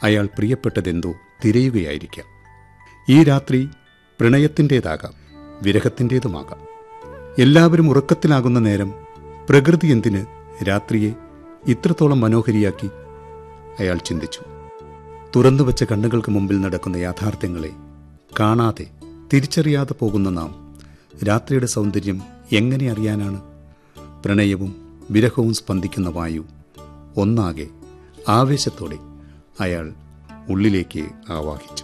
അയാൾ പ്രിയപ്പെട്ടതെന്തോ തിരയുകയായിരിക്കാം ഈ രാത്രി പ്രണയത്തിൻ്റേതാകാം വിരഹത്തിൻ്റേതുമാകാം എല്ലാവരും ഉറക്കത്തിലാകുന്ന നേരം പ്രകൃതി എന്തിന് രാത്രിയെ ഇത്രത്തോളം മനോഹരിയാക്കി അയാൾ ചിന്തിച്ചു തുറന്നുവച്ച കണ്ണുകൾക്ക് മുമ്പിൽ നടക്കുന്ന യാഥാർത്ഥ്യങ്ങളെ കാണാതെ തിരിച്ചറിയാതെ പോകുന്ന നാം രാത്രിയുടെ സൗന്ദര്യം എങ്ങനെ അറിയാനാണ് പ്രണയവും വിരഹവും സ്പന്ദിക്കുന്ന വായു ഒന്നാകെ ആവേശത്തോടെ അയാൾ ഉള്ളിലേക്ക് ആവാഹിച്ചു